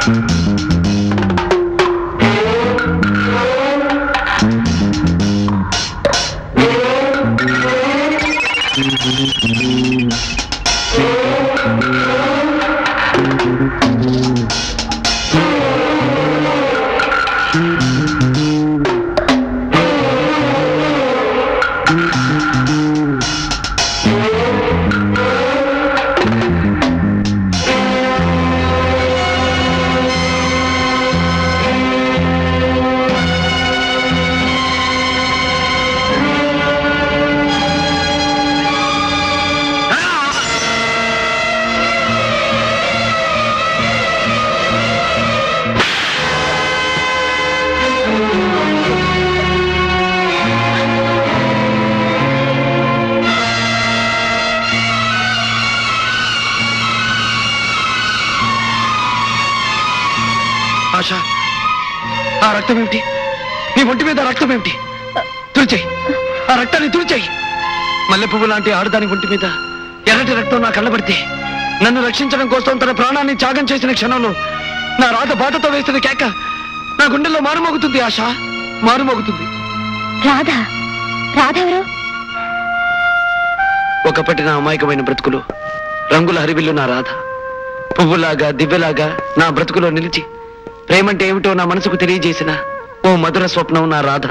ఆశ ఆ రక్తం ఏమిటి నీ ఒంటి మీద రక్తం ఏమిటి తుడిచేయి ఆ రక్తాన్ని తుడిచేయి మల్లె పువ్వు లాంటి ఆడదాని ఒంటి మీద ఎర్రటి రక్తం నా కళ్ళబడితే నన్ను రక్షించడం కోసం తన ప్రాణాన్ని త్యాగం చేసిన క్షణంలో నా రాత బాధతో వేసిన కేక నా గుండెల్లో మారుమోగుతుంది ఆశ మారుమోగుతుంది రాధా రాధ ఎవరు ఒకప్పటి నా అమాయకమైన బ్రతుకులు రంగుల హరివిల్లు నా రాధ పువ్వులాగా దివ్యలాగా నా బ్రతుకులో నిలిచి ప్రేమంటే ఏమిటో నా మనసుకు తెలియజేసిన ఓ మధుర స్వప్నం నా రాధ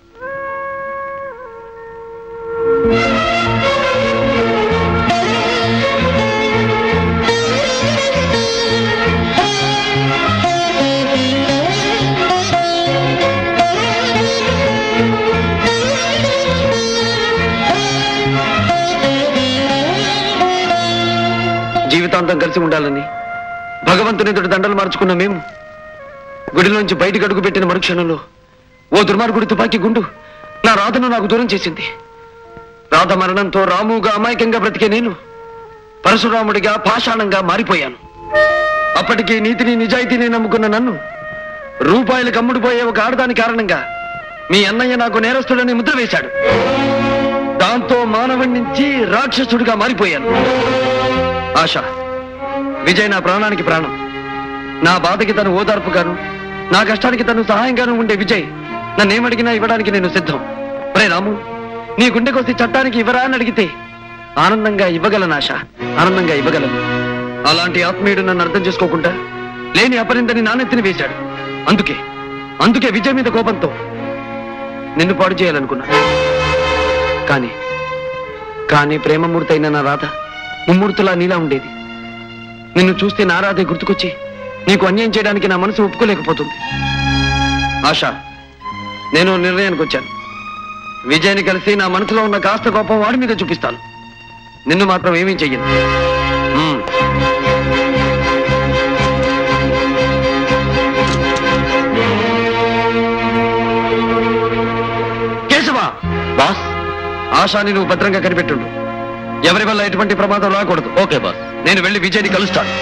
జీవితాంతం కలిసి ఉండాలని భగవంతుని ఎదుటి దండలు మార్చుకున్న మేము గుడిలోంచి బయటికి అడుగు పెట్టిన మరుక్షణంలో ఓ దుర్మార్గుడి తుపాకీ గుండు నా రాధను నాకు దూరం చేసింది రాధ మరణంతో రాముగా అమాయకంగా బ్రతికే నేను పరశురాముడిగా పాషాణంగా మారిపోయాను అప్పటికి నీతిని నిజాయితీని నమ్ముకున్న నన్ను రూపాయలకు అమ్ముడుపోయే ఒక ఆడదాని కారణంగా మీ అన్నయ్య నాకు నేరస్తుడని ముద్ర వేశాడు దాంతో మానవుడి నుంచి రాక్షసుడిగా మారిపోయాను ఆశ విజయ్ నా ప్రాణానికి ప్రాణం నా బాధకి తను ఓదార్పుగాను నా కష్టానికి తను సహాయంగాను ఉండే విజయ్ నన్నేమడిగినా ఇవ్వడానికి నేను సిద్ధం రే రాము నీ గుండెకొస్తే చట్టానికి ఇవ్వరా అని అడిగితే ఆనందంగా ఇవ్వగలను ఆశ ఆనందంగా ఇవ్వగలను అలాంటి ఆత్మీయుడు నన్ను అర్థం చేసుకోకుండా లేని అపరిందని నానెత్తిని వేశాడు అందుకే అందుకే విజయ్ మీద కోపంతో నిన్ను పాడు చేయాలనుకున్నా కానీ కానీ ప్రేమమూర్తయిన నా రాధ ముమ్మూర్తులా నీలా ఉండేది నిన్ను చూస్తే నా రాధే గుర్తుకొచ్చి నీకు అన్యాయం చేయడానికి నా మనసు ఒప్పుకోలేకపోతుంది ఆశ నేను నిర్ణయానికి వచ్చాను విజయాన్ని కలిసి నా మనసులో ఉన్న కాస్త కోపం వాడి మీద చూపిస్తాను నిన్ను మాత్రం ఏమీ చెయ్యను మ్మ్. కేశవ బాస్ ఆశాని నువ్వు భద్రంగా కనిపెట్టుండు ఎవరి వల్ల ఎటువంటి ప్రమాదం రాకూడదు ఓకే బాస్ నేను వెళ్ళి విజయ్ని కలుస్తాను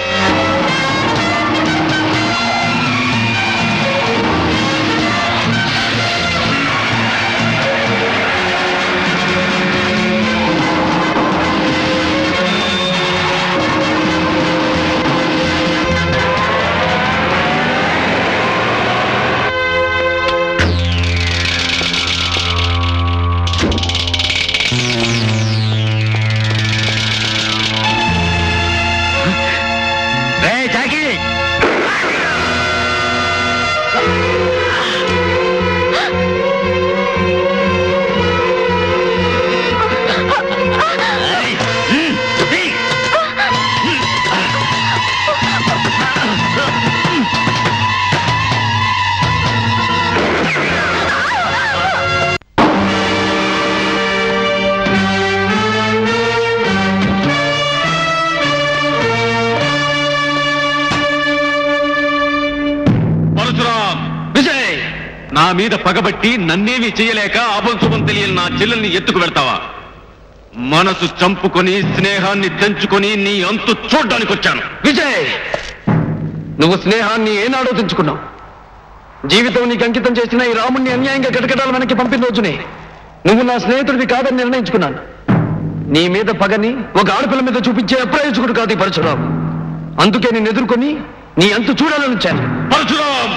పరశురాం విజయ్ నా మీద పగబట్టి నన్నేమీ చేయలేక అభంశుభం తెలియని నా చెల్లెల్ని ఎత్తుకు వెళ్తావా మనసు చంపుకొని స్నేహాన్ని తెంచుకొని నీ అంతు చూడ్డానికి వచ్చాను విజయ్ నువ్వు స్నేహాన్ని ఏనాడో తెంచుకున్నావు జీవితం నీకు అంకితం చేసిన ఈ రాముణ్ణి అన్యాయంగా కటకటాల వెనక్కి పంపిన రోజునే నువ్వు నా స్నేహితుడివి కాదని నిర్ణయించుకున్నాను నీ మీద పగని ఒక ఆడపిల్ల మీద చూపించే అప్రయోజకుడు కాదు ఈ పరశురాము అందుకే నేను ఎదుర్కొని నీ అంతు చూడాలని వచ్చాను పరశురాం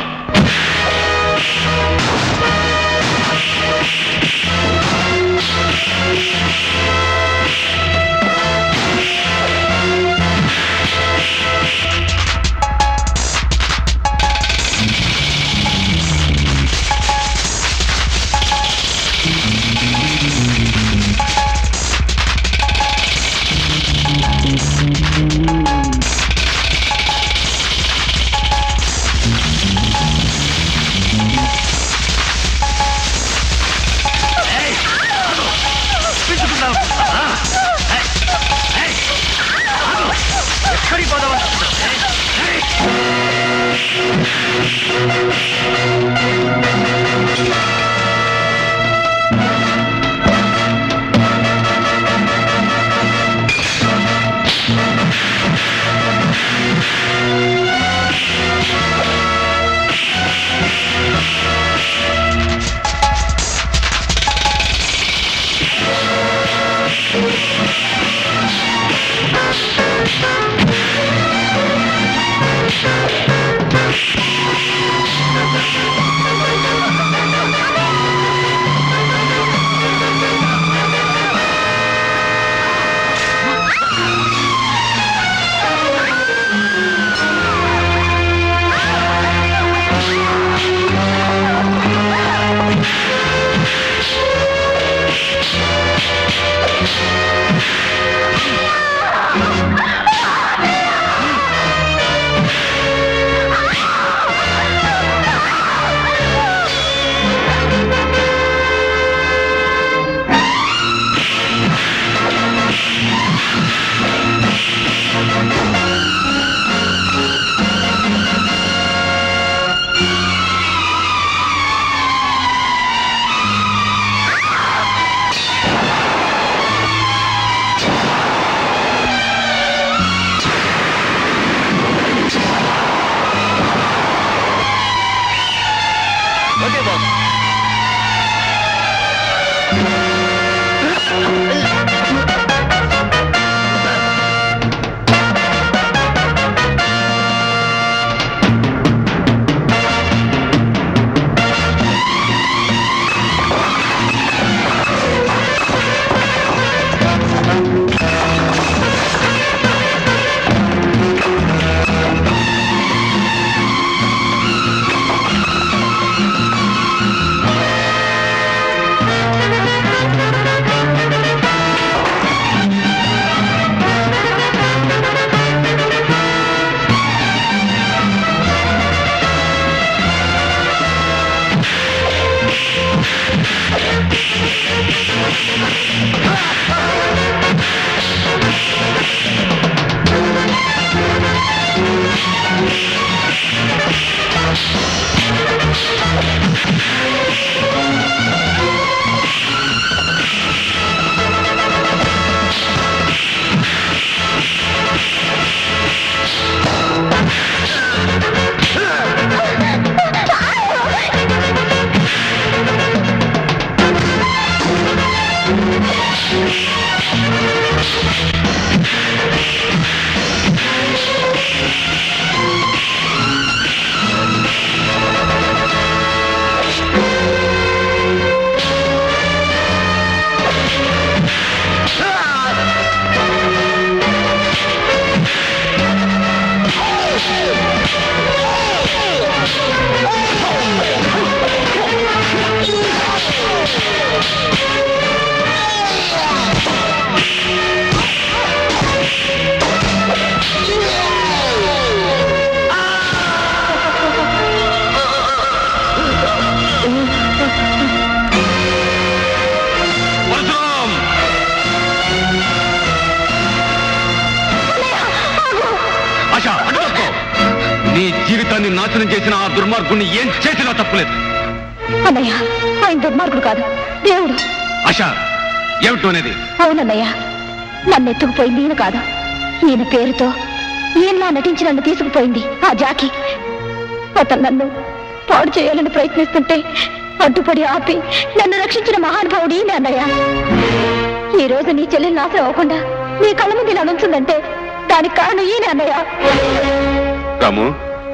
పరశురాం ఆశ అడ్డు తప్పుకో. నీ జీవితాన్ని నాశనం చేసిన ఆ దుర్మార్గుణ్ణి ఏం చేసినా తప్పులేదు అన్నయ్య ఆయన దుర్మార్గుడు కాదు దేవుడు ఆశ ఏమిటో అనేది అవునన్నయ్య నన్ను ఎత్తుకుపోయింది ఈయన కాదు ఈయన పేరుతో ఈయనలా నటించి నన్ను తీసుకుపోయింది ఆ జాకి అతను నన్ను పాడు చేయాలని ప్రయత్నిస్తుంటే అడ్డుపడి ఆపి నన్ను రక్షించిన మహానుభావుడు ఈయన అన్నయ్య ఈ రోజు నీ చెల్లెలు నాశనం అవ్వకుండా నీ కళ్ళ ముందు ఇలా నుంచుందంటే దానికి కారణం ఈయన అన్నయ్య రాము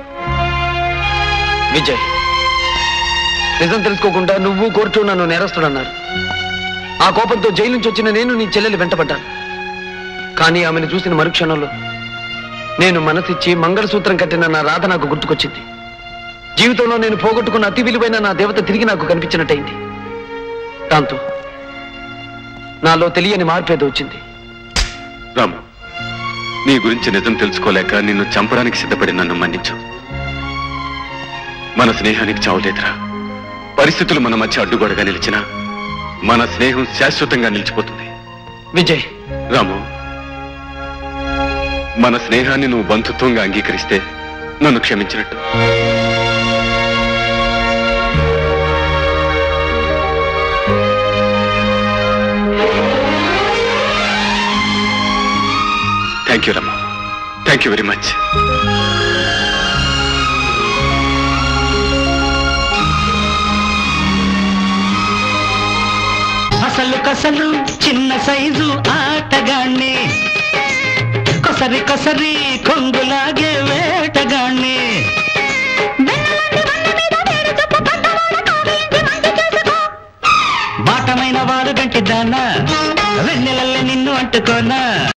విజయ్ నిజం తెలుసుకోకుండా నువ్వు కోర్టు నన్ను నేరస్తుడన్నారు ఆ కోపంతో జైలు నుంచి వచ్చిన నేను నీ చెల్లెలు వెంటబడ్డాను కానీ ఆమెను చూసిన మరుక్షణంలో నేను మనసిచ్చి మంగళసూత్రం కట్టిన నా రాధ నాకు గుర్తుకొచ్చింది జీవితంలో నేను పోగొట్టుకున్న అతి విలువైన నా దేవత తిరిగి నాకు కనిపించినట్టయింది దాంతో నాలో తెలియని మార్పేదో వచ్చింది రాము నీ గురించి నిజం తెలుసుకోలేక నిన్ను చంపడానికి సిద్ధపడి నన్ను మన్నించు మన స్నేహానికి చావులేదురా పరిస్థితులు మన మధ్య అడ్డుగోడగా నిలిచినా మన స్నేహం శాశ్వతంగా నిలిచిపోతుంది విజయ్ రాము మన స్నేహాన్ని నువ్వు బంధుత్వంగా అంగీకరిస్తే నన్ను క్షమించినట్టు thank you Ramma thank you very much అసలు కసలు చిన్న సైజు ఆటగాణ్ణి కొసరి కొసరి కొంగులాగే వేటగాణ్ణి బాటమైన వారు గంటి దానా వెన్నెలల్లే నిన్ను అంటుకోనా